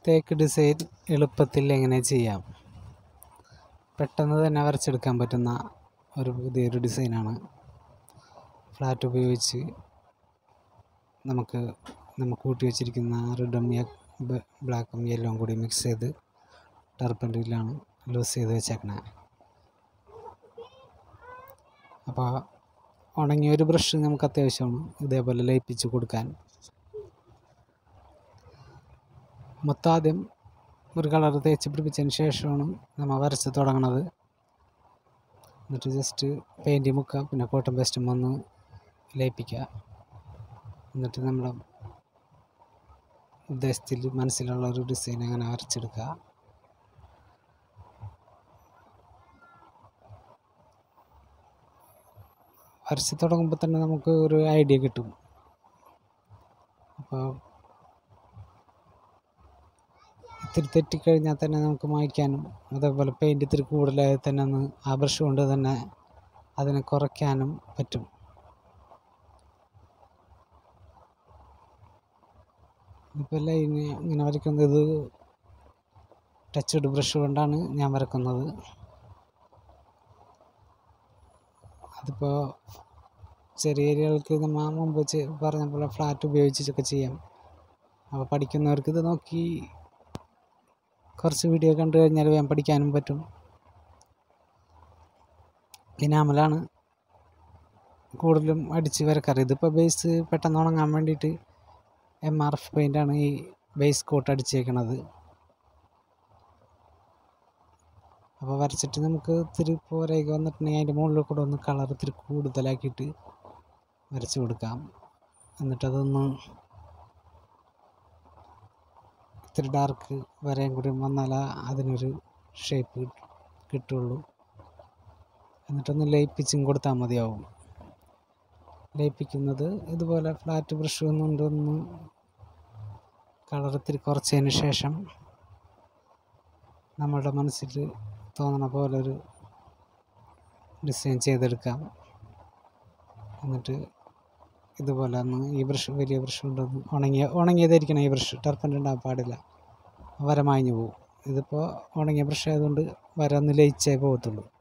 തേക്ക് ഡിസൈൻ എളുപ്പത്തിൽ എങ്ങനെ ചെയ്യാം പെട്ടെന്ന് തന്നെ വരച്ചെടുക്കാൻ പറ്റുന്ന ഒരു പുതിയൊരു ഡിസൈനാണ് ഫ്ലാറ്റ് ഉപയോഗിച്ച് നമുക്ക് നമുക്ക് കൂട്ടി വെച്ചിരിക്കുന്ന റെഡും ബ്ലാക്കും യെല്ലോയും കൂടി മിക്സ് ചെയ്ത് ടർപ്പൻറ്റിലാണ് ലൂസ് ചെയ്ത് വെച്ചേക്കണേ അപ്പോൾ ഉണങ്ങിയ ഒരു ബ്രഷ് നമുക്ക് അത്യാവശ്യമാണ് ഇതേപോലെ ലയിപ്പിച്ച് കൊടുക്കാൻ മൊത്തം ആദ്യം ഒരു കളർ തേച്ച് പിടിപ്പിച്ചതിന് ശേഷമാണ് നമ്മൾ വരച്ച് തുടങ്ങണത് എന്നിട്ട് ജസ്റ്റ് പെയിൻറ്റ് മുക്കുക പിന്നെ കോട്ടൺ പേസ്റ്റും വന്ന് ലയിപ്പിക്കുക എന്നിട്ട് നമ്മുടെ ഉദ്ദേശത്തിൽ മനസ്സിലുള്ള ഒരു ഡിസൈൻ അങ്ങനെ വരച്ചെടുക്കുക വരച്ച് തുടങ്ങുമ്പോൾ തന്നെ നമുക്ക് ഒരു ഐഡിയ കിട്ടും അപ്പോൾ ഇത്തിരി തെറ്റിക്കഴിഞ്ഞാൽ തന്നെ നമുക്ക് മായ്ക്കാനും അതേപോലെ പെയിൻറ്റ് ഇത്തിരി കൂടുതലായി തന്നെ ഒന്ന് ആ ബ്രഷ് കൊണ്ട് തന്നെ അതിനെ കുറയ്ക്കാനും പറ്റും ഇപ്പോൾ ലൈന് ഇങ്ങനെ വരയ്ക്കുന്നത് ഇത് ടച്ച്ഡ് ബ്രഷ് കൊണ്ടാണ് ഞാൻ വരക്കുന്നത് അതിപ്പോൾ ചെറിയ ഏരിയകൾക്ക് നമ്മൾ മുമ്പ് ചെ- പറഞ്ഞ പോലെ ഫ്ലാറ്റ് ഉപയോഗിച്ചൊക്കെ ചെയ്യാം അപ്പോൾ പഠിക്കുന്നവർക്ക് ഇത് നോക്കി കുറച്ച് വീഡിയോ കണ്ടു കഴിഞ്ഞാൽ വേഗം പഠിക്കാനും പറ്റും ഇനാമലാണ് കൂടുതലും അടിച്ച് വരക്കാറ് ഇതിപ്പോൾ ബേസ് പെട്ടെന്ന് ഉണങ്ങാൻ വേണ്ടിയിട്ട് എം ആർ എഫ് പെയിൻ്റാണ് ഈ ബേസ് കോട്ട് അടിച്ചേക്കണത് അപ്പോൾ വരച്ചിട്ട് നമുക്ക് ഇത്തിരി പോരേക്ക് വന്നിട്ടുണ്ടെങ്കിൽ അതിൻ്റെ മുകളിൽ കൂടെ ഒന്ന് കളർ ഇത്തിരി കൂടുതലാക്കിയിട്ട് വരച്ച് കൊടുക്കാം എന്നിട്ടതൊന്ന് ഇത്തിരി ഡാർക്ക് വരയും കൂടി വന്നാലേ അതിനൊരു ഷേപ്പ് കിട്ടുള്ളൂ എന്നിട്ടൊന്ന് ലയിപ്പിച്ചും കൊടുത്താൽ മതിയാവും ലയിപ്പിക്കുന്നത് ഇതുപോലെ ഫ്ലാറ്റ് ബ്രഷ് കൊണ്ടൊന്ന് കളർ ഇത്തിരി കുറച്ചതിന് ശേഷം നമ്മുടെ മനസ്സിൽ തോന്നണ പോലെ ഒരു ഡിസൈൻ ചെയ്തെടുക്കാം എന്നിട്ട് ഇതുപോലെ ഒന്ന് ഈ ബ്രഷ് വലിയ ബ്രഷ് കൊണ്ടൊന്ന് ഉണങ്ങിയ ഉണങ്ങിയതായിരിക്കണം ഈ ബ്രഷ് ടർപ്പൻ്റ് ഉണ്ടാകാൻ പാടില്ല വര മാഞ്ഞു പോകും ഇതിപ്പോൾ ഉണങ്ങിയ ബ്രഷ് ആയതുകൊണ്ട് വര ഒന്ന് ലയിച്ചേ പോകത്തുള്ളൂ